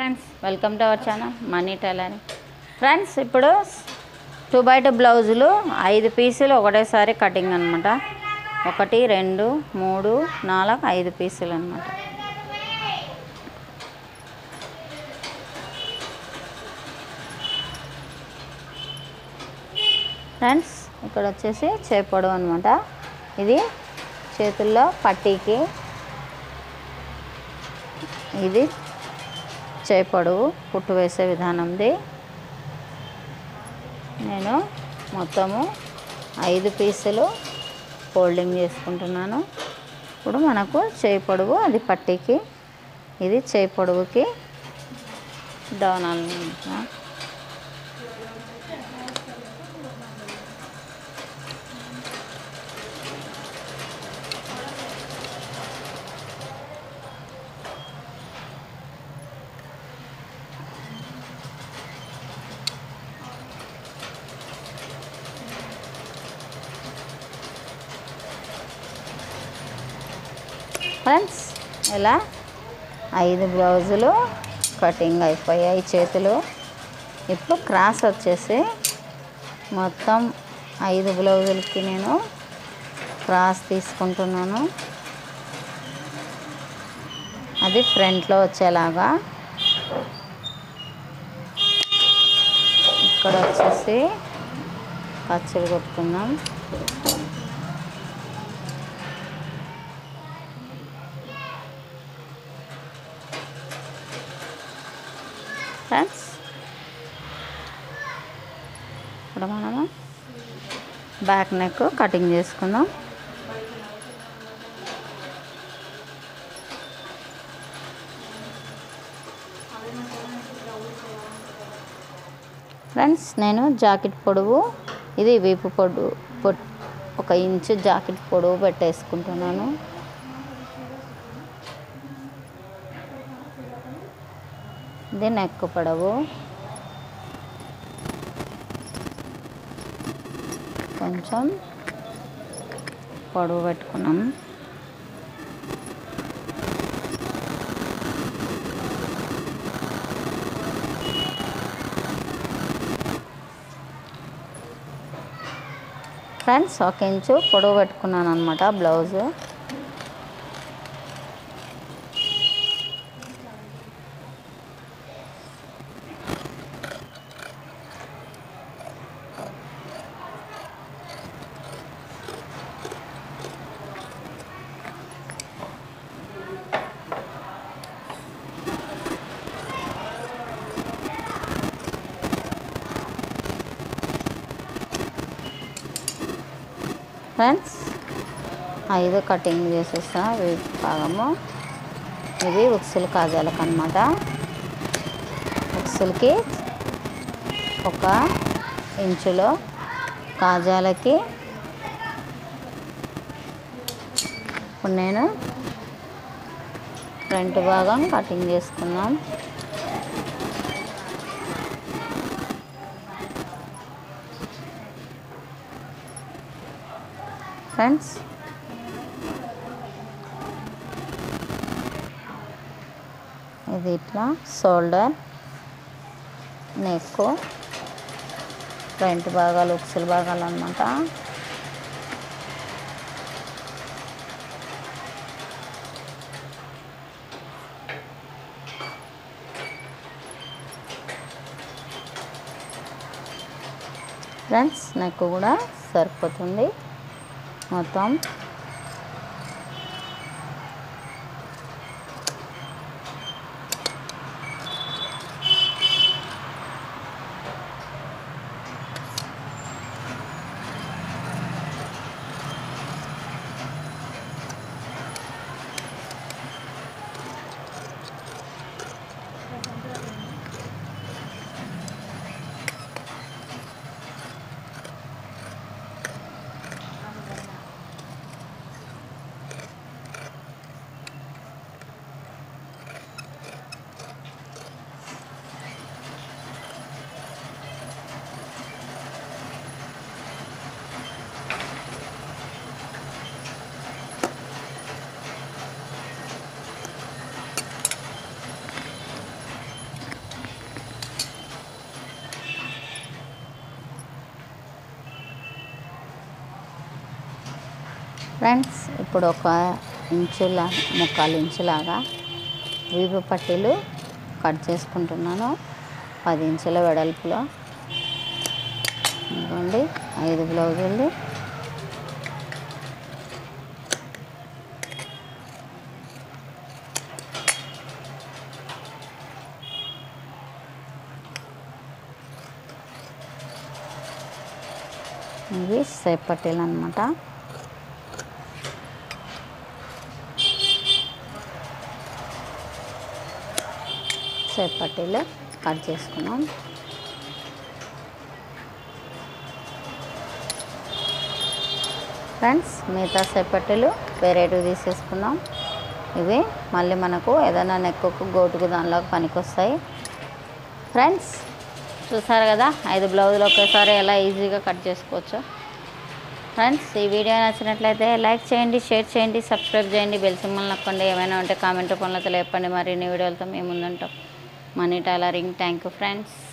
friends welcome to our channel money tailoring friends ఇప్పుడు two by two బ్లౌజులు ఐదు పీసులు ఒకటేసారి కటింగ్ అనమాట ఒకటి రెండు మూడు నాలుగు ఐదు పీసులు అనమాట ఫ్రెండ్స్ ఇక్కడ వచ్చేసి చేపొడవు అనమాట ఇది చేతుల్లో పట్టీకి ఇది చేపొడవు కుట్టు వేసే విధానంది నేను మొత్తము ఐదు పీసులు ఫోల్డింగ్ చేసుకుంటున్నాను ఇప్పుడు మనకు చేయి పొడవు అది పట్టీకి ఇది చేయి పొడవుకి డౌన్ అనమాట ఫ్రెండ్స్ ఇలా ఐదు బ్లౌజులు కటింగ్ అయిపోయాయి చేతులు ఇప్పుడు క్రాస్ వచ్చేసి మొత్తం ఐదు బ్లౌజులకి నేను క్రాస్ తీసుకుంటున్నాను అది ఫ్రంట్లో వచ్చేలాగా ఇక్కడ వచ్చేసి ఖర్చులు కొట్టుకుందాం ఫ్రెండ్స్ ఇప్పుడు మనము బ్యాక్ నెక్ కటింగ్ చేసుకుందాం ఫ్రెండ్స్ నేను జాకెట్ పొడవు ఇది వీపు పొడవు పొట్ ఒక ఇంచు జాకెట్ పొడవు పెట్టేసుకుంటున్నాను ఇది నెక్ పొడవు కొంచెం పొడవు పెట్టుకున్నాం ఫ్రెండ్స్ ఒక ఇంచు పొడవు పెట్టుకున్నాను అనమాట బ్లౌజు ఫ్రెండ్స్ ఐదు కటింగ్ చేసేస్తా వీటి భాగము ఇది ఉక్సుల కాజాలకు అనమాట ఉక్సులకి ఒక ఇంచులో కాజాలకి ఇప్పుడు నేను ఫ్రంట్ భాగం కటింగ్ చేసుకున్నాం ఫ్రెండ్స్ ఇది ఇట్లా షోల్డర్ నెక్ ఫ్రంట్ భాగాలు ఉక్సుల భాగాలు అనమాట ఫ్రెండ్స్ నెక్ కూడా సరిపోతుంది మొత్తం ఫ్రెండ్స్ ఇప్పుడు ఒక ఇంచులా ముక్కాలు ఇంచులాగా వీపు పట్టీలు కట్ చేసుకుంటున్నాను పది ఇంచుల వెడల్పులో ఇదిగోండి ఐదు బ్లౌజులు ఇవి సేప్ పట్టీలు అనమాట సేప్ పట్టీలు కట్ చేసుకున్నాం ఫ్రెండ్స్ మిగతా సేప్ పట్టీలు వేరేటివి తీసేసుకున్నాం ఇవి మళ్ళీ మనకు ఏదైనా నెక్కుకు గోటుకు దానిలోకి పనికొస్తాయి ఫ్రెండ్స్ చూసారు కదా ఐదు బ్లౌజులు ఒకేసారి ఎలా ఈజీగా కట్ చేసుకోవచ్చు ఫ్రెండ్స్ ఈ వీడియో నచ్చినట్లయితే లైక్ చేయండి షేర్ చేయండి సబ్స్క్రైబ్ చేయండి బెల్ సింబల్ నొక్కండి ఏమైనా ఉంటే కామెంట్ రూపంలో తెలియపండి మరిన్ని వీడియోలతో మేము ముందుంటాం money tailoring thank you friends